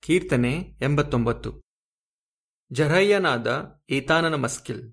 ಕೀರ್ತನೆ ಎಂಬತ್ತೊಂಬತ್ತು ಜರಯ್ಯನಾದ ಏತಾನನ ಮಸ್ಕಿಲ್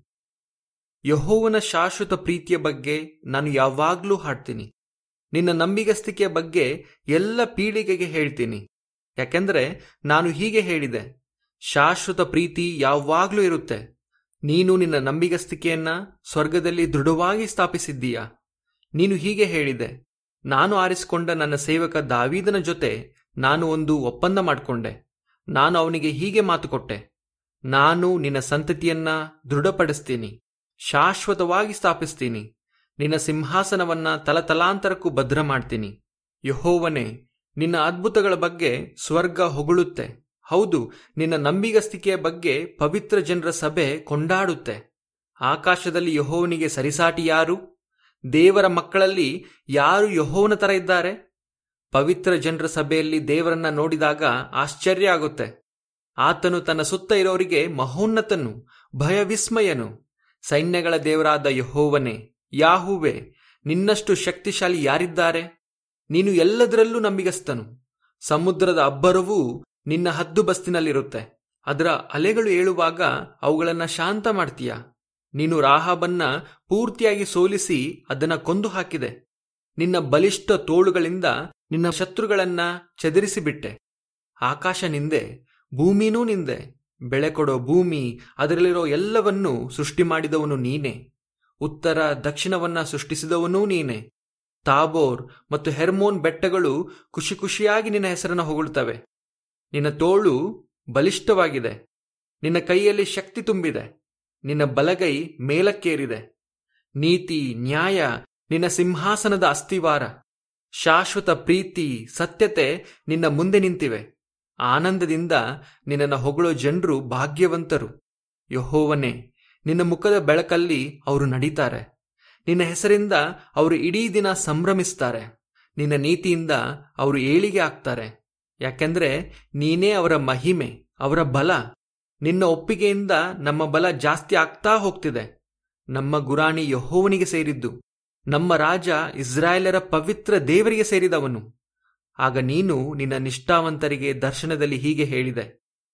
ಯಹೋವನ ಶಾಶ್ವತ ಪ್ರೀತಿಯ ಬಗ್ಗೆ ನಾನು ಯಾವಾಗ್ಲೂ ಹಾಡ್ತೀನಿ ನಿನ್ನ ನಂಬಿಗಸ್ತಿಕೆಯ ಬಗ್ಗೆ ಎಲ್ಲ ಪೀಳಿಗೆಗೆ ಹೇಳ್ತೀನಿ ಯಾಕೆಂದ್ರೆ ನಾನು ಹೀಗೆ ಹೇಳಿದೆ ಶಾಶ್ವತ ಪ್ರೀತಿ ಯಾವಾಗ್ಲೂ ಇರುತ್ತೆ ನೀನು ನಿನ್ನ ನಂಬಿಗಸ್ತಿಕೆಯನ್ನ ಸ್ವರ್ಗದಲ್ಲಿ ದೃಢವಾಗಿ ಸ್ಥಾಪಿಸಿದ್ದೀಯಾ ನೀನು ಹೀಗೆ ಹೇಳಿದೆ ನಾನು ಆರಿಸಿಕೊಂಡ ನನ್ನ ಸೇವಕ ದಾವೀದನ ಜೊತೆ ನಾನು ಒಂದು ಒಪ್ಪಂದ ಮಾಡಿಕೊಂಡೆ ನಾನು ಅವನಿಗೆ ಹೀಗೆ ಮಾತು ಕೊಟ್ಟೆ ನಾನು ನಿನ್ನ ಸಂತತಿಯನ್ನ ದೃಢಪಡಿಸ್ತೀನಿ ಶಾಶ್ವತವಾಗಿ ಸ್ಥಾಪಿಸ್ತೀನಿ ನಿನ್ನ ಸಿಂಹಾಸನವನ್ನ ತಲತಲಾಂತರಕ್ಕೂ ಭದ್ರ ಮಾಡ್ತೀನಿ ಯಹೋವನೇ ನಿನ್ನ ಅದ್ಭುತಗಳ ಬಗ್ಗೆ ಸ್ವರ್ಗ ಹೊಗಳುತ್ತೆ ಹೌದು ನಿನ್ನ ನಂಬಿಗಸ್ತಿಕೆಯ ಬಗ್ಗೆ ಪವಿತ್ರ ಜನರ ಸಭೆ ಕೊಂಡಾಡುತ್ತೆ ಆಕಾಶದಲ್ಲಿ ಯಹೋವನಿಗೆ ಸರಿಸಾಟಿ ಯಾರು ದೇವರ ಮಕ್ಕಳಲ್ಲಿ ಯಾರು ಯಹೋವನ ತರ ಇದ್ದಾರೆ ಪವಿತ್ರ ಜನರ ಸಭೆಯಲ್ಲಿ ದೇವರನ್ನ ನೋಡಿದಾಗ ಆಶ್ಚರ್ಯ ಆಗುತ್ತೆ ಆತನು ತನ್ನ ಸುತ್ತ ಇರೋರಿಗೆ ಮಹೋನ್ನತನು ಭಯವಿಸ್ಮಯನು ಸೈನ್ಯಗಳ ದೇವರಾದ ಯಹೋವನೇ ಯಾಹುವೆ ನಿನ್ನಷ್ಟು ಶಕ್ತಿಶಾಲಿ ಯಾರಿದ್ದಾರೆ ನೀನು ಎಲ್ಲದರಲ್ಲೂ ನಂಬಿಗಸ್ತನು ಸಮುದ್ರದ ಅಬ್ಬರವೂ ನಿನ್ನ ಹದ್ದು ಬಸ್ತಿನಲ್ಲಿರುತ್ತೆ ಅದರ ಅಲೆಗಳು ಏಳುವಾಗ ಅವುಗಳನ್ನ ಶಾಂತ ಮಾಡ್ತೀಯ ನೀನು ರಾಹಾಬನ್ನ ಪೂರ್ತಿಯಾಗಿ ಸೋಲಿಸಿ ಅದನ್ನ ಕೊಂದು ಹಾಕಿದೆ ನಿನ್ನ ಬಲಿಷ್ಠ ತೋಳುಗಳಿಂದ ನಿನ್ನ ಶತ್ರುಗಳನ್ನ ಚದುರಿಸಿಬಿಟ್ಟೆ ಆಕಾಶ ನಿಂದೆ ಭೂಮಿನೂ ನಿಂದೆ ಬೆಳೆ ಕೊಡೋ ಭೂಮಿ ಅದರಲ್ಲಿರೋ ಎಲ್ಲವನ್ನೂ ಸೃಷ್ಟಿ ಮಾಡಿದವನು ನೀನೆ ಉತ್ತರ ದಕ್ಷಿಣವನ್ನ ಸೃಷ್ಟಿಸಿದವನೂ ನೀನೆ ತಾಬೋರ್ ಮತ್ತು ಹೆರ್ಮೋನ್ ಬೆಟ್ಟಗಳು ಖುಷಿ ಖುಷಿಯಾಗಿ ನಿನ್ನ ಹೆಸರನ್ನ ಹೊಗಳ್ತವೆ ನಿನ್ನ ತೋಳು ಬಲಿಷ್ಠವಾಗಿದೆ ನಿನ್ನ ಕೈಯಲ್ಲಿ ಶಕ್ತಿ ತುಂಬಿದೆ ನಿನ್ನ ಬಲಗೈ ಮೇಲಕ್ಕೇರಿದೆ ನೀತಿ ನ್ಯಾಯ ನಿನ್ನ ಸಿಂಹಾಸನದ ಅಸ್ತಿವಾರ ಶಾಶ್ವತ ಪ್ರೀತಿ ಸತ್ಯತೆ ನಿನ್ನ ಮುಂದೆ ನಿಂತಿವೆ ಆನಂದದಿಂದ ನಿನ್ನನ್ನು ಹೊಗಳೋ ಜನರು ಭಾಗ್ಯವಂತರು ಯಹೋವನೇ ನಿನ್ನ ಮುಖದ ಬೆಳಕಲ್ಲಿ ಅವರು ನಡೀತಾರೆ ನಿನ್ನ ಹೆಸರಿಂದ ಅವರು ಇಡೀ ದಿನ ಸಂಭ್ರಮಿಸ್ತಾರೆ ನಿನ್ನ ನೀತಿಯಿಂದ ಅವರು ಏಳಿಗೆ ಆಗ್ತಾರೆ ಯಾಕೆಂದ್ರೆ ನೀನೇ ಅವರ ಮಹಿಮೆ ಅವರ ಬಲ ನಿನ್ನ ಒಪ್ಪಿಗೆಯಿಂದ ನಮ್ಮ ಬಲ ಜಾಸ್ತಿ ಆಗ್ತಾ ಹೋಗ್ತಿದೆ ನಮ್ಮ ಗುರಾಣಿ ಯಹೋವನಿಗೆ ಸೇರಿದ್ದು ನಮ್ಮ ರಾಜ ಇಸ್ರಾಯೇಲರ ಪವಿತ್ರ ದೇವರಿಗೆ ಸೇರಿದವನು ಆಗ ನೀನು ನಿನ್ನ ನಿಷ್ಠಾವಂತರಿಗೆ ದರ್ಶನದಲ್ಲಿ ಹೀಗೆ ಹೇಳಿದೆ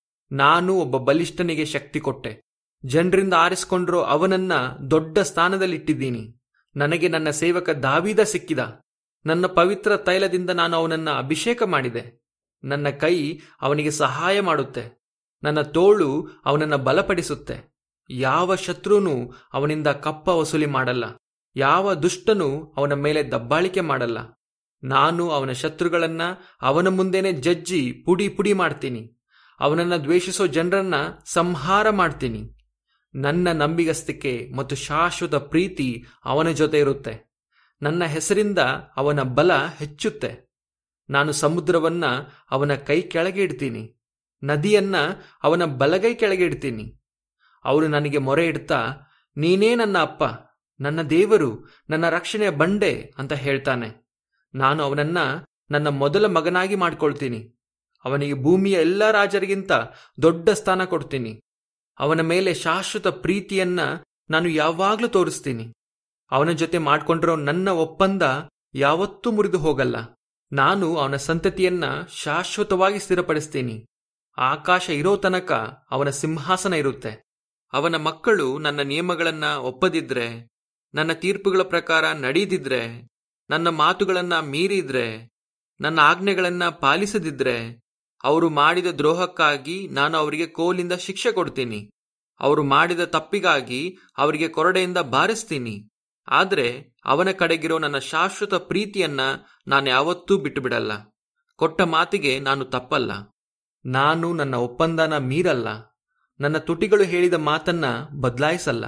ನಾನು ಒಬ್ಬ ಬಲಿಷ್ಠನಿಗೆ ಶಕ್ತಿ ಕೊಟ್ಟೆ ಜನರಿಂದ ಆರಿಸಿಕೊಂಡ್ರೋ ಅವನನ್ನ ದೊಡ್ಡ ಸ್ಥಾನದಲ್ಲಿಟ್ಟಿದ್ದೀನಿ ನನಗೆ ನನ್ನ ಸೇವಕ ದಾವಿದ ಸಿಕ್ಕಿದ ನನ್ನ ಪವಿತ್ರ ತೈಲದಿಂದ ನಾನು ಅವನನ್ನ ಅಭಿಷೇಕ ಮಾಡಿದೆ ನನ್ನ ಕೈ ಅವನಿಗೆ ಸಹಾಯ ಮಾಡುತ್ತೆ ನನ್ನ ತೋಳು ಅವನನ್ನ ಬಲಪಡಿಸುತ್ತೆ ಯಾವ ಶತ್ರುನೂ ಅವನಿಂದ ಕಪ್ಪ ವಸೂಲಿ ಮಾಡಲ್ಲ ಯಾವ ದುಷ್ಟನೂ ಅವನ ಮೇಲೆ ದಬ್ಬಾಳಿಕೆ ಮಾಡಲ್ಲ ನಾನು ಅವನ ಶತ್ರುಗಳನ್ನ ಅವನ ಮುಂದೆನೆ ಜಜ್ಜಿ ಪುಡಿ ಪುಡಿ ಮಾಡ್ತೀನಿ ಅವನನ್ನ ದ್ವೇಷಿಸೋ ಜನರನ್ನ ಸಂಹಾರ ಮಾಡ್ತೀನಿ ನನ್ನ ನಂಬಿಗಸ್ತಿಕೆ ಮತ್ತು ಶಾಶ್ವತ ಪ್ರೀತಿ ಅವನ ಜೊತೆ ಇರುತ್ತೆ ನನ್ನ ಹೆಸರಿಂದ ಅವನ ಬಲ ಹೆಚ್ಚುತ್ತೆ ನಾನು ಸಮುದ್ರವನ್ನ ಅವನ ಕೈ ಕೆಳಗೆ ಇಡ್ತೀನಿ ನದಿಯನ್ನ ಅವನ ಬಲಗೈ ಕೆಳಗೆ ಇಡ್ತೀನಿ ಅವರು ನನಗೆ ಮೊರೆ ಇಡ್ತಾ ನೀನೇ ನನ್ನ ಅಪ್ಪ ನನ್ನ ದೇವರು ನನ್ನ ರಕ್ಷಣೆಯ ಬಂಡೆ ಅಂತ ಹೇಳ್ತಾನೆ ನಾನು ಅವನನ್ನ ನನ್ನ ಮೊದಲ ಮಗನಾಗಿ ಮಾಡ್ಕೊಳ್ತೀನಿ ಅವನಿಗೆ ಭೂಮಿಯ ಎಲ್ಲ ರಾಜರಿಗಿಂತ ದೊಡ್ಡ ಸ್ಥಾನ ಕೊಡ್ತೀನಿ ಅವನ ಮೇಲೆ ಶಾಶ್ವತ ಪ್ರೀತಿಯನ್ನ ನಾನು ಯಾವಾಗ್ಲೂ ತೋರಿಸ್ತೀನಿ ಅವನ ಜೊತೆ ಮಾಡ್ಕೊಂಡಿರೋ ನನ್ನ ಒಪ್ಪಂದ ಯಾವತ್ತೂ ಮುರಿದು ಹೋಗಲ್ಲ ನಾನು ಅವನ ಸಂತತಿಯನ್ನ ಶಾಶ್ವತವಾಗಿ ಸ್ಥಿರಪಡಿಸ್ತೀನಿ ಆಕಾಶ ಇರೋ ತನಕ ಅವನ ಸಿಂಹಾಸನ ಇರುತ್ತೆ ಅವನ ಮಕ್ಕಳು ನನ್ನ ನಿಯಮಗಳನ್ನ ಒಪ್ಪದಿದ್ರೆ ನನ್ನ ತೀರ್ಪುಗಳ ಪ್ರಕಾರ ನಡೀದಿದ್ರೆ ನನ್ನ ಮಾತುಗಳನ್ನ ಮೀರಿದ್ರೆ ನನ್ನ ಆಜ್ಞೆಗಳನ್ನ ಪಾಲಿಸದಿದ್ರೆ ಅವರು ಮಾಡಿದ ದ್ರೋಹಕ್ಕಾಗಿ ನಾನು ಅವರಿಗೆ ಕೋಲಿಂದ ಶಿಕ್ಷೆ ಕೊಡ್ತೀನಿ ಅವರು ಮಾಡಿದ ತಪ್ಪಿಗಾಗಿ ಅವರಿಗೆ ಕೊರಡೆಯಿಂದ ಬಾರಿಸ್ತೀನಿ ಆದ್ರೆ ಅವನ ಕಡೆಗಿರೋ ನನ್ನ ಶಾಶ್ವತ ಪ್ರೀತಿಯನ್ನ ನಾನು ಯಾವತ್ತೂ ಬಿಟ್ಟು ಬಿಡಲ್ಲ ಕೊಟ್ಟ ಮಾತಿಗೆ ನಾನು ತಪ್ಪಲ್ಲ ನಾನು ನನ್ನ ಒಪ್ಪಂದನ ಮೀರಲ್ಲ ನನ್ನ ತುಟಿಗಳು ಹೇಳಿದ ಮಾತನ್ನ ಬದಲಾಯಿಸಲ್ಲ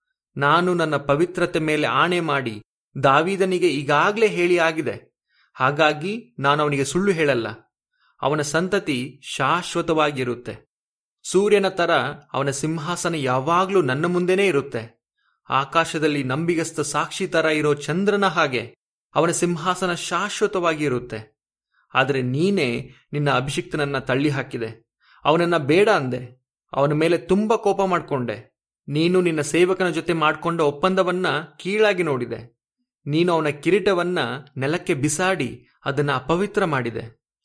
ನಾನು ನನ್ನ ಪವಿತ್ರತೆ ಮೇಲೆ ಆಣೆ ಮಾಡಿ ದಾವೀದನಿಗೆ ಈಗಾಗಲೇ ಹೇಳಿ ಆಗಿದೆ ಹಾಗಾಗಿ ನಾನು ಅವನಿಗೆ ಸುಳ್ಳು ಹೇಳಲ್ಲ ಅವನ ಸಂತತಿ ಶಾಶ್ವತವಾಗಿರುತ್ತೆ ಸೂರ್ಯನ ತರ ಅವನ ಸಿಂಹಾಸನ ಯಾವಾಗ್ಲೂ ನನ್ನ ಮುಂದೆನೇ ಇರುತ್ತೆ ಆಕಾಶದಲ್ಲಿ ನಂಬಿಗಸ್ತ ಸಾಕ್ಷಿ ತರ ಇರೋ ಚಂದ್ರನ ಹಾಗೆ ಅವನ ಸಿಂಹಾಸನ ಶಾಶ್ವತವಾಗಿ ಇರುತ್ತೆ ಆದರೆ ನೀನೇ ನಿನ್ನ ಅಭಿಷಿಕ್ತನನ್ನ ತಳ್ಳಿ ಹಾಕಿದೆ ಅವನನ್ನ ಬೇಡ ಅಂದೆ ಅವನ ಮೇಲೆ ತುಂಬಾ ಕೋಪ ಮಾಡ್ಕೊಂಡೆ ನೀನು ನಿನ್ನ ಸೇವಕನ ಜೊತೆ ಮಾಡ್ಕೊಂಡ ಒಪ್ಪಂದವನ್ನ ಕೀಳಾಗಿ ನೋಡಿದೆ ನೀನು ಅವನ ಕಿರೀಟವನ್ನ ನೆಲಕ್ಕೆ ಬಿಸಾಡಿ ಅದನ್ನ ಅಪವಿತ್ರ ಮಾಡಿದೆ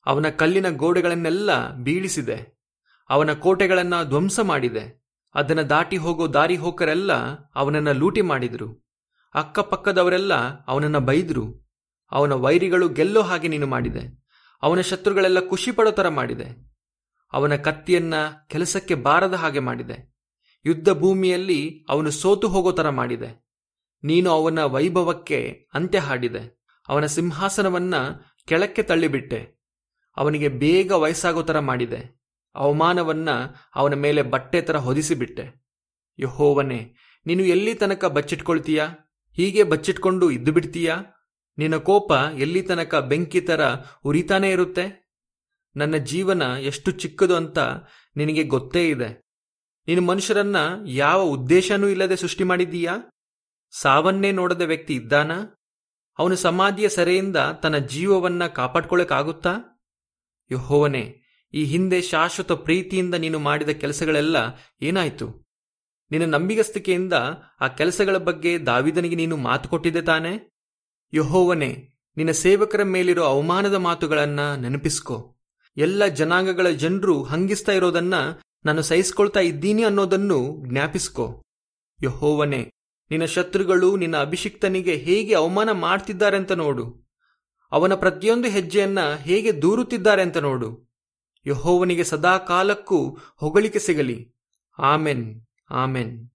ಅವನ ಕಲ್ಲಿನ ಗೋಡೆಗಳನ್ನೆಲ್ಲ ಬೀಳಿಸಿದೆ ಅವನ ಕೋಟೆಗಳನ್ನ ಧ್ವಂಸ ಮಾಡಿದೆ ಅದನ್ನ ದಾಟಿ ಹೋಗೋ ದಾರಿ ಹೋಕರೆಲ್ಲ ಅವನನ್ನ ಲೂಟಿ ಮಾಡಿದ್ರು ಅಕ್ಕಪಕ್ಕದವರೆಲ್ಲ ಅವನನ್ನ ಬೈದ್ರು ಅವನ ವೈರಿಗಳು ಗೆಲ್ಲೋ ಹಾಗೆ ನೀನು ಮಾಡಿದೆ ಅವನ ಶತ್ರುಗಳೆಲ್ಲ ಖುಷಿ ಪಡೋ ತರ ಮಾಡಿದೆ ಅವನ ಕತ್ತಿಯನ್ನ ಕೆಲಸಕ್ಕೆ ಬಾರದ ಹಾಗೆ ಮಾಡಿದೆ ಯುದ್ಧ ಭೂಮಿಯಲ್ಲಿ ಅವನು ಸೋತು ಹೋಗೋ ತರ ಮಾಡಿದೆ ನೀನು ಅವನ ವೈಭವಕ್ಕೆ ಅಂತ್ಯ ಹಾಡಿದೆ ಅವನ ಸಿಂಹಾಸನವನ್ನ ಕೆಳಕ್ಕೆ ತಳ್ಳಿಬಿಟ್ಟೆ ಅವನಿಗೆ ಬೇಗ ವಯಸ್ಸಾಗೋ ತರ ಮಾಡಿದೆ ಅವಮಾನವನ್ನ ಅವನ ಮೇಲೆ ಬಟ್ಟೆ ತರ ಹೊದಿಸಿಬಿಟ್ಟೆ ಯಹೋವನೇ ನೀನು ಎಲ್ಲಿ ತನಕ ಬಚ್ಚಿಟ್ಕೊಳ್ತೀಯಾ ಹೀಗೆ ಬಚ್ಚಿಟ್ಕೊಂಡು ಇದ್ದು ಬಿಡ್ತೀಯಾ ನಿನ್ನ ಕೋಪ ಎಲ್ಲಿ ತನಕ ಬೆಂಕಿ ತರ ಉರಿತಾನೇ ಇರುತ್ತೆ ನನ್ನ ಜೀವನ ಎಷ್ಟು ಚಿಕ್ಕದು ಅಂತ ನಿನಗೆ ಗೊತ್ತೇ ಇದೆ ನೀನು ಮನುಷ್ಯರನ್ನ ಯಾವ ಉದ್ದೇಶನೂ ಇಲ್ಲದೆ ಸೃಷ್ಟಿ ಮಾಡಿದ್ದೀಯಾ ಸಾವನ್ನೇ ನೋಡದ ವ್ಯಕ್ತಿ ಇದ್ದಾನ ಅವನು ಸಮಾಧಿಯ ಸೆರೆಯಿಂದ ತನ್ನ ಜೀವವನ್ನ ಕಾಪಾಡ್ಕೊಳ್ಳೋಕ್ಕಾಗುತ್ತಾ ಯಹೋವನೇ ಈ ಹಿಂದೆ ಶಾಶ್ವತ ಪ್ರೀತಿಯಿಂದ ನೀನು ಮಾಡಿದ ಕೆಲಸಗಳೆಲ್ಲ ಏನಾಯ್ತು ನಿನ್ನ ನಂಬಿಗಸ್ತಿಕೆಯಿಂದ ಆ ಕೆಲಸಗಳ ಬಗ್ಗೆ ದಾವಿದನಿಗೆ ನೀನು ಮಾತು ಕೊಟ್ಟಿದ್ದೆ ತಾನೆ ಯಹೋವನೇ ನಿನ್ನ ಸೇವಕರ ಮೇಲಿರೋ ಅವಮಾನದ ಮಾತುಗಳನ್ನ ನೆನಪಿಸ್ಕೋ ಎಲ್ಲ ಜನಾಂಗಗಳ ಜನರು ಹಂಗಿಸ್ತಾ ಇರೋದನ್ನ ನಾನು ಸಹಿಸ್ಕೊಳ್ತಾ ಇದ್ದೀನಿ ಅನ್ನೋದನ್ನು ಜ್ಞಾಪಿಸ್ಕೋ ಯಹೋವನೇ ನಿನ್ನ ಶತ್ರುಗಳು ನಿನ್ನ ಅಭಿಷಿಕ್ತನಿಗೆ ಹೇಗೆ ಅವಮಾನ ಮಾಡ್ತಿದ್ದಾರೆ ಅಂತ ನೋಡು ಅವನ ಪ್ರತಿಯೊಂದು ಹೆಜ್ಜೆಯನ್ನ ಹೇಗೆ ದೂರುತ್ತಿದ್ದಾರೆ ಅಂತ ನೋಡು ಯಹೋವನಿಗೆ ಸದಾ ಕಾಲಕ್ಕೂ ಹೊಗಳಿಕೆ ಸಿಗಲಿ ಆಮೆನ್ ಆಮೆನ್